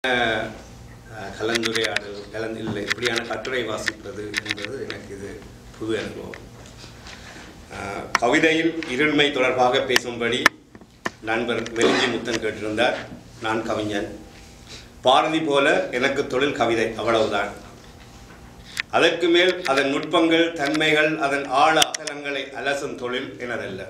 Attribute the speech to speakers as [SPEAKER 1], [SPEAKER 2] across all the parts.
[SPEAKER 1] அஹ், கலந்துரையாடல் கலந்து இல்லை இப்படியான கட்டுரை வாசிப்பது என்பது எனக்கு இது புது அனுபவம் அஹ், கவிதையில் இருண்மை தொடர்பாக பேசும்படி நண்பர் வெலிஞ்சி முத்தன் கேட்டிருந்தார் நான் கவிஞன் பாரதி போல எனக்கு தொழில் கவிதை அவ்வளவுதான் அதற்கு மேல் அதன் நுட்பங்கள் தன்மைகள் அதன் ஆழ அகலங்களை அலசும் தொழில் எனதல்ல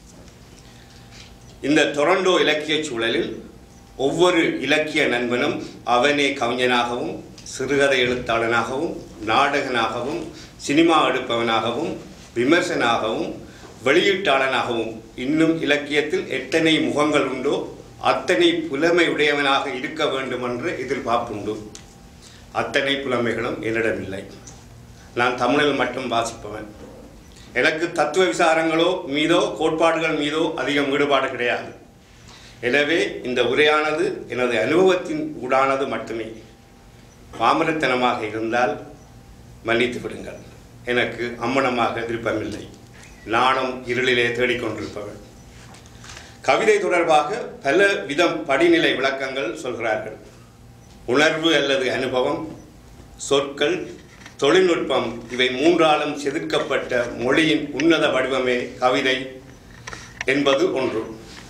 [SPEAKER 1] இந்த டொரண்டோ இலக்கிய சூழலில் ஒவ்வொரு இலக்கிய நண்பனும் அவனே கவிஞனாகவும் சிறுகதை எழுத்தாளனாகவும் நாடகனாகவும் சினிமா எடுப்பவனாகவும் விமர்சனாகவும் வெளியீட்டாளனாகவும் இன்னும் இலக்கியத்தில் எத்தனை முகங்கள் உண்டோ அத்தனை புலமை உடையவனாக இருக்க வேண்டும் என்று எதிர்பார்ப்புண்டு அத்தனை புலமைகளும் என்னிடமில்லை நான் தமிழில் மட்டும் வாசிப்பவன் எனக்கு தத்துவ விசாரங்களோ மீதோ கோட்பாடுகள் மீதோ அதிகம் ஈடுபாடு கிடையாது எனவே இந்த உரையானது எனது அனுபவத்தின் ஊடானது மட்டுமே பாமரத்தனமாக இருந்தால் மன்னித்து விடுங்கள் எனக்கு அம்மனமாக விருப்பமில்லை நானும் இருளிலே தேடிக்கொண்டிருப்பவன் கவிதை தொடர்பாக பல விதம் படிநிலை விளக்கங்கள் சொல்கிறார்கள் உணர்வு அல்லது அனுபவம் சொற்கள் தொழில்நுட்பம் இவை மூன்றாலும் செதுக்கப்பட்ட மொழியின் உன்னத வடிவமே கவிதை என்பது ஒன்று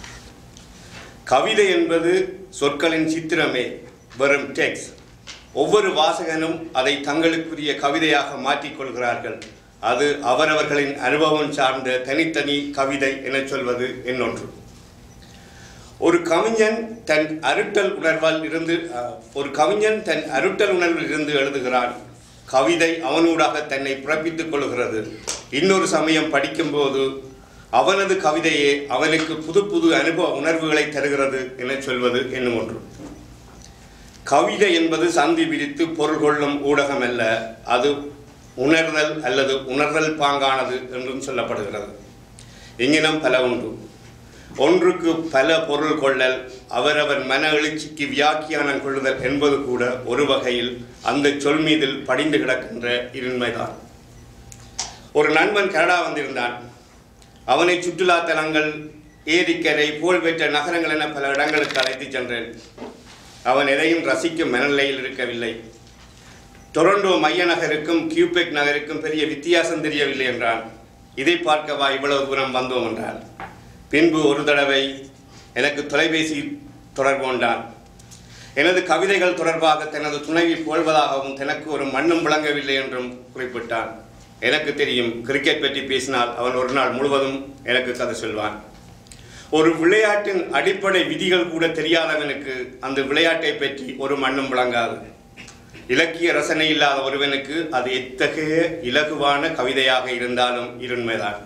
[SPEAKER 1] கவிதை என்பது சொற்களின் சித்திரமே வெறும் டெக்ஸ்ட் ஒவ்வொரு வாசகனும் அதை தங்களுக்குரிய கவிதையாக மாற்றிக்கொள்கிறார்கள் அது அவரவர்களின் அனுபவம் சார்ந்த தனித்தனி கவிதை என சொல்வது என்னொன்று ஒரு கவிஞன் தன் அருட்டல் உணர்வால் இருந்து அஹ், ஒரு கவிஞன் தன் அருட்டல் உணர்வில் இருந்து எழுதுகிறான் கவிதை அவனூடாக தன்னை பிறப்பித்துக் கொள்கிறது இன்னொரு சமயம் படிக்கும்போது அவனது கவிதையே அவனுக்கு புது புது அனுபவ உணர்வுகளை தருகிறது என சொல்வது என்னும் ஒன்று கவிதை என்பது சந்தி விரித்து பொருள் கொள்ளும் ஊடகம் அல்ல அது உணர்தல் அல்லது உணர்தல் பாங்கானது என்றும் சொல்லப்படுகிறது இங்கினம் பல உண்டு ஒன்றுக்கு பல பொருள் கொள்ளல் அவரவர் மன எழுச்சிக்கு வியாக்கியானம் கொள்ளுதல் என்பது கூட ஒரு வகையில் அந்த சொல் மீதில் படிந்து கிடக்கின்ற இருண்மைதான் ஒரு நண்பன் கனடா வந்திருந்தான் அவனை சுற்றுலா தலங்கள் ஏரிக்கரை புகழ்பெற்ற நகரங்கள் என பல இடங்களுக்கு அழைத்துச் சென்றேன் அவன் எதையும் ரசிக்கும் மனநிலையில் இருக்கவில்லை டொரண்டோ மைய நகருக்கும் கியூபெக் நகருக்கும் பெரிய வித்தியாசம் தெரியவில்லை என்றான் இதை பார்க்கவா இவ்வளவு தூரம் வந்தோம் என்றான் பின்பு ஒரு தடவை எனக்கு தொலைபேசி தொடர்பு கொண்டான் எனது கவிதைகள் தொடர்பாக தனது துணைவி புகழ்வதாகவும் தனக்கு ஒரு மண்ணும் விளங்கவில்லை என்றும் குறிப்பிட்டான் எனக்கு தெரியும் கிரிக்கெட் பற்றி பேசினால் அவன் ஒரு நாள் முழுவதும் எனக்கு கதை சொல்வான் ஒரு விளையாட்டின் அடிப்படை விதிகள் கூட தெரியாதவனுக்கு அந்த விளையாட்டை பற்றி ஒரு மண்ணும் விளங்காது இலக்கிய ரசனை இல்லாத ஒருவனுக்கு அது எத்தகைய இலகுவான கவிதையாக இருந்தாலும் இருண்மைதான்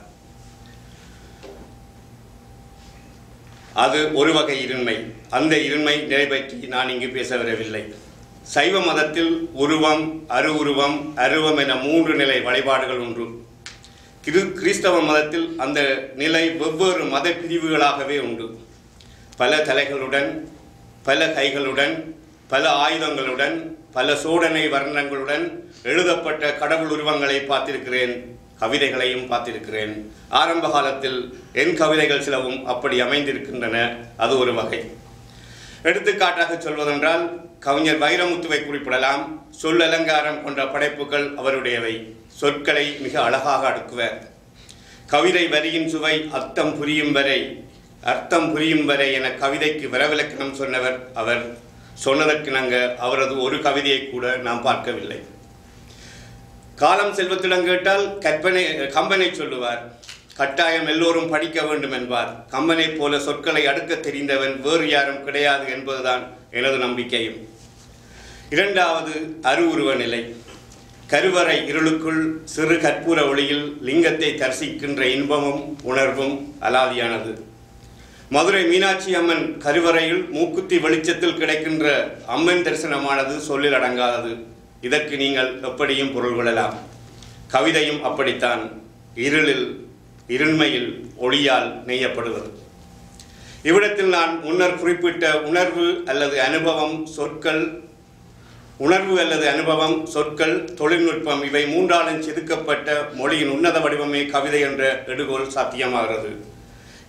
[SPEAKER 1] அது ஒரு வகை இருண்மை அந்த இருண்மை நிலை பற்றி நான் இங்கு பேச வரவில்லை சைவ மதத்தில் உருவம் அரு உருவம் அருவம் என மூன்று நிலை வழிபாடுகள் உண்டு கிரு கிறிஸ்தவ மதத்தில் அந்த நிலை வெவ்வேறு மத பிரிவுகளாகவே உண்டு பல தலைகளுடன் பல கைகளுடன் பல ஆயுதங்களுடன் பல சோடனை வர்ணங்களுடன் எழுதப்பட்ட கடவுள் உருவங்களை பார்த்திருக்கிறேன் கவிதைகளையும் பார்த்திருக்கிறேன் ஆரம்ப காலத்தில் என் கவிதைகள் சிலவும் அப்படி அமைந்திருக்கின்றன அது ஒரு வகை எடுத்துக்காட்டாக சொல்வதென்றால் கவிஞர் வைரமுத்துவை குறிப்பிடலாம் சொல் அலங்காரம் கொண்ட படைப்புகள் அவருடையவை சொற்களை மிக அழகாக அடுக்குவர் கவிதை வரியின் சுவை அர்த்தம் புரியும் வரை அர்த்தம் புரியும் வரை என கவிதைக்கு வரவிலக்கணம் சொன்னவர் அவர் சொன்னதற்கு நாங்கள் அவரது ஒரு கவிதையை கூட நாம் பார்க்கவில்லை காலம் செல்வத்திடம் கேட்டால் கற்பனை கம்பனை சொல்லுவார் கட்டாயம் எல்லோரும் படிக்க வேண்டும் என்பார் கம்பனை போல சொற்களை அடுக்க தெரிந்தவன் வேறு யாரும் கிடையாது என்பதுதான் எனது நம்பிக்கையும் இரண்டாவது அருவுருவ நிலை கருவறை இருளுக்குள் சிறு கற்பூர ஒளியில் லிங்கத்தை தரிசிக்கின்ற இன்பமும் உணர்வும் அலாதியானது மதுரை மீனாட்சி அம்மன் கருவறையில் மூக்குத்தி வெளிச்சத்தில் கிடைக்கின்ற அம்மன் தரிசனமானது சொல்லில் அடங்காதது இதற்கு நீங்கள் எப்படியும் பொருள் கொள்ளலாம் கவிதையும் அப்படித்தான் இருளில் இருண்மையில் ஒளியால் நெய்யப்படுவது இவ்விடத்தில் நான் முன்னர் குறிப்பிட்ட உணர்வு அல்லது அனுபவம் சொற்கள் உணர்வு அல்லது அனுபவம் சொற்கள் தொழில்நுட்பம் இவை மூன்றாலும் செதுக்கப்பட்ட மொழியின் உன்னத வடிவமே கவிதை என்ற எடுகோல் சாத்தியமாகிறது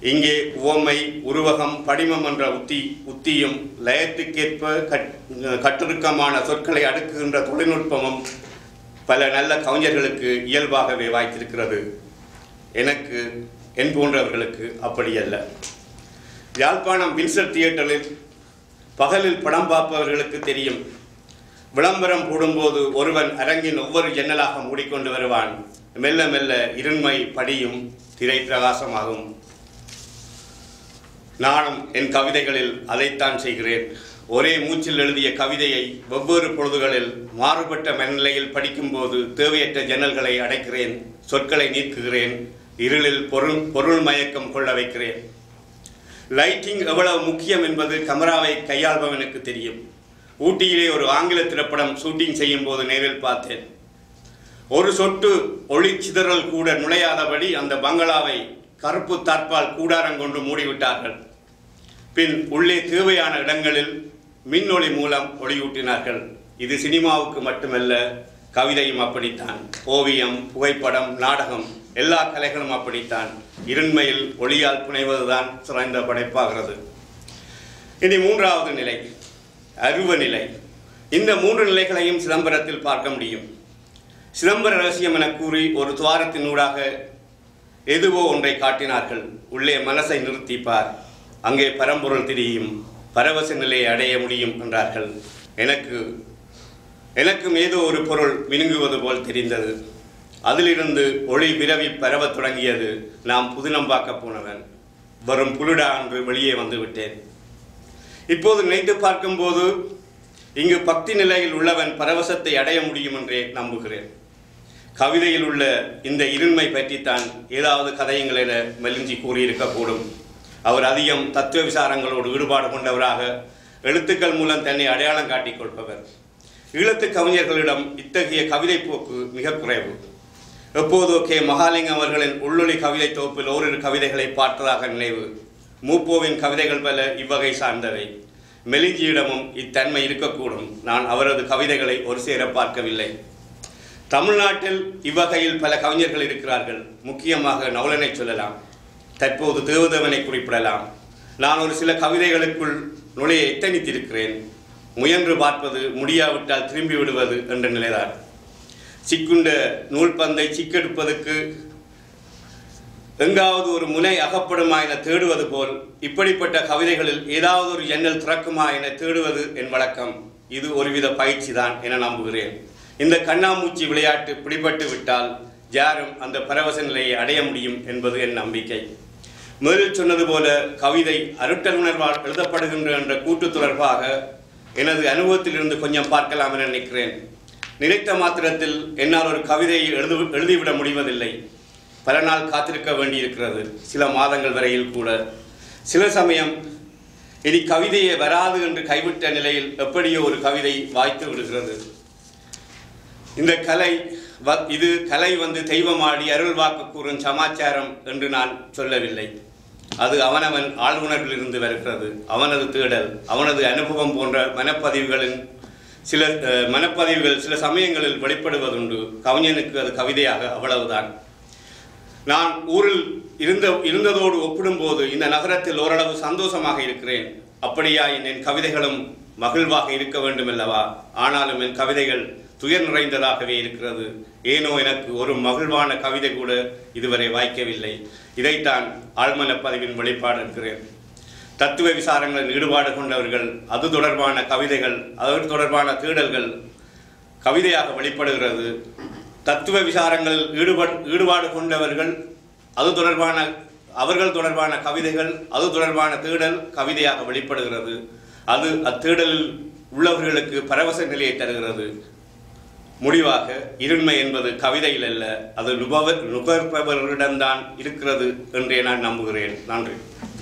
[SPEAKER 1] இங்கே உவமை உருவகம் படிமம் என்ற உத்தி உத்தியும் லயத்துக்கேற்ப கட் கட்டிருக்கமான சொற்களை அடுக்குகின்ற தொழில்நுட்பமும் பல நல்ல கவிஞர்களுக்கு இயல்பாகவே வாய்த்திருக்கிறது எனக்கு என் போன்றவர்களுக்கு அப்படியல்ல யாழ்ப்பாணம் வின்சர் தியேட்டரில் பகலில் படம் பார்ப்பவர்களுக்கு தெரியும் விளம்பரம் போடும்போது ஒருவன் அரங்கின் ஒவ்வொரு ஜன்னலாக மூடிக்கொண்டு வருவான் மெல்ல மெல்ல இருண்மை படியும் திரை பிரகாசமாகும் நானும் என் கவிதைகளில் அதைத்தான் செய்கிறேன் ஒரே மூச்சில் எழுதிய கவிதையை வெவ்வேறு பொழுதுகளில் மாறுபட்ட மனநிலையில் படிக்கும்போது தேவையற்ற ஜன்னல்களை அடைக்கிறேன் சொற்களை நீக்குகிறேன் இருளில் பொருள் பொருள் மயக்கம் கொள்ள வைக்கிறேன் லைட்டிங் எவ்வளவு முக்கியம் என்பது கமராவை கையாள்பவனுக்கு தெரியும் ஊட்டியிலே ஒரு ஆங்கில திரைப்படம் ஷூட்டிங் செய்யும் போது நேரில் பார்த்தேன் ஒரு சொட்டு ஒளி சிதறல் கூட நுழையாதபடி அந்த பங்களாவை கருப்பு தார்ப்பால் கூடாரம் கொண்டு மூடிவிட்டார்கள் பின் உள்ளே தேவையான இடங்களில் மின்னொளி மூலம் ஒளியூட்டினார்கள் இது சினிமாவுக்கு மட்டுமல்ல கவிதையும் அப்படித்தான் ஓவியம் புகைப்படம் நாடகம் எல்லா கலைகளும் அப்படித்தான் இருண்மையில் ஒளியால் புனைவதுதான் சிறந்த படைப்பாகிறது இனி மூன்றாவது நிலை அருவ நிலை இந்த மூன்று நிலைகளையும் சிதம்பரத்தில் பார்க்க முடியும் சிதம்பர ரகசியம் என கூறி ஒரு துவாரத்தினூடாக எதுவோ ஒன்றை காட்டினார்கள் உள்ளே மனசை நிறுத்திப்பார் அங்கே பரம்பொருள் திரியும் பரவச நிலையை அடைய முடியும் என்றார்கள் எனக்கு எனக்கும் ஏதோ ஒரு பொருள் மினுங்குவது போல் தெரிந்தது அதிலிருந்து ஒளி விரவி பரவத் தொடங்கியது நாம் புதினம் பார்க்க போனவன் வரும் புலுடா என்று வெளியே வந்து விட்டேன் இப்போது நினைத்து பார்க்கும்போது இங்கு பக்தி நிலையில் உள்ளவன் பரவசத்தை அடைய முடியும் என்றே நம்புகிறேன் கவிதையில் உள்ள இந்த இருண்மை பற்றித்தான் ஏதாவது கதையங்களென மெலிஞ்சி கூறியிருக்கக்கூடும் அவர் அதிகம் தத்துவ விசாரங்களோடு ஈடுபாடு கொண்டவராக எழுத்துக்கள் மூலம் தன்னை அடையாளம் காட்டிக் கொள்பவர் ஈழத்து கவிஞர்களிடம் இத்தகைய கவிதை போக்கு மிக குறைவு எப்போதோ கே மகாலிங்கம் அவர்களின் உள்ளொளி கவிதை தொகுப்பில் ஓரிரு கவிதைகளை பார்த்ததாக நினைவு மூப்போவின் கவிதைகள் பல இவ்வகை சார்ந்தவை மெலிஞ்சியிடமும் இத்தன்மை இருக்கக்கூடும் நான் அவரது கவிதைகளை ஒரு சேர பார்க்கவில்லை தமிழ்நாட்டில் இவ்வகையில் பல கவிஞர்கள் இருக்கிறார்கள் முக்கியமாக நவலனை சொல்லலாம் தற்போது தேவதேவனை குறிப்பிடலாம் நான் ஒரு சில கவிதைகளுக்குள் நுழைய எத்தனித்திருக்கிறேன் முயன்று பார்ப்பது முடியாவிட்டால் திரும்பி விடுவது என்ற நிலைதான் சிக்குண்ட நூல்பந்தை சிக்கெடுப்பதற்கு எங்காவது ஒரு முனை அகப்படுமா என தேடுவது போல் இப்படிப்பட்ட கவிதைகளில் ஏதாவது ஒரு எண்ணல் திறக்குமா என தேடுவது என் வழக்கம் இது ஒருவித பயிற்சி தான் என நம்புகிறேன் இந்த கண்ணாமூச்சி விளையாட்டு பிடிபட்டு விட்டால் யாரும் அந்த பரவச நிலையை அடைய முடியும் என்பது என் நம்பிக்கை முதலில் சொன்னது போல கவிதை அருட்டலுணர்வால் எழுதப்படுகின்ற என்ற கூட்டு தொடர்பாக எனது அனுபவத்திலிருந்து கொஞ்சம் பார்க்கலாம் என நினைக்கிறேன் நினைத்த மாத்திரத்தில் என்னால் ஒரு கவிதையை எழுது எழுதிவிட முடிவதில்லை பல நாள் காத்திருக்க வேண்டியிருக்கிறது சில மாதங்கள் வரையில் கூட சில சமயம் இனி கவிதையே வராது என்று கைவிட்ட நிலையில் எப்படியோ ஒரு கவிதை வாய்த்து விடுகிறது இந்த கலை வ இது கலை வந்து தெய்வமாடி அருள் வாக்கு கூறும் சமாச்சாரம் என்று நான் சொல்லவில்லை அது அவனவன் ஆழ்வுணர்விலிருந்து வருகிறது அவனது தேடல் அவனது அனுபவம் போன்ற மனப்பதிவுகளின் சில அஹ், மனப்பதிவுகள் சில சமயங்களில் வெளிப்படுவதுண்டு கவிஞனுக்கு அது கவிதையாக அவ்வளவுதான் நான் ஊரில் இருந்த இருந்ததோடு ஒப்பிடும்போது இந்த நகரத்தில் ஓரளவு சந்தோஷமாக இருக்கிறேன் அப்படியா என் என் கவிதைகளும் மகிழ்வாக இருக்க வேண்டும் அல்லவா ஆனாலும் என் கவிதைகள் துயர் நிறைந்ததாகவே இருக்கிறது ஏனோ எனக்கு ஒரு மகிழ்வான கவிதை கூட இதுவரை வாய்க்கவில்லை இதைத்தான் ஆழ்மன பதிவின் வெளிப்பாடு இருக்கிறேன் தத்துவ விசாரங்களில் ஈடுபாடு கொண்டவர்கள் அது தொடர்பான கவிதைகள் அது தொடர்பான தேடல்கள் கவிதையாக வெளிப்படுகிறது தத்துவ விசாரங்களில் ஈடுபாடு ஈடுபாடு கொண்டவர்கள் அது தொடர்பான அவர்கள் தொடர்பான கவிதைகள் அது தொடர்பான தேடல் கவிதையாக வெளிப்படுகிறது அது அத்தேடலில் உள்ளவர்களுக்கு பரவச நிலையை தருகிறது முடிவாக இருண்மை என்பது கவிதையில் அல்ல அது நுபவர் நுகர்பவர்களிடம்தான் இருக்கிறது என்றே நான் நம்புகிறேன் நன்றி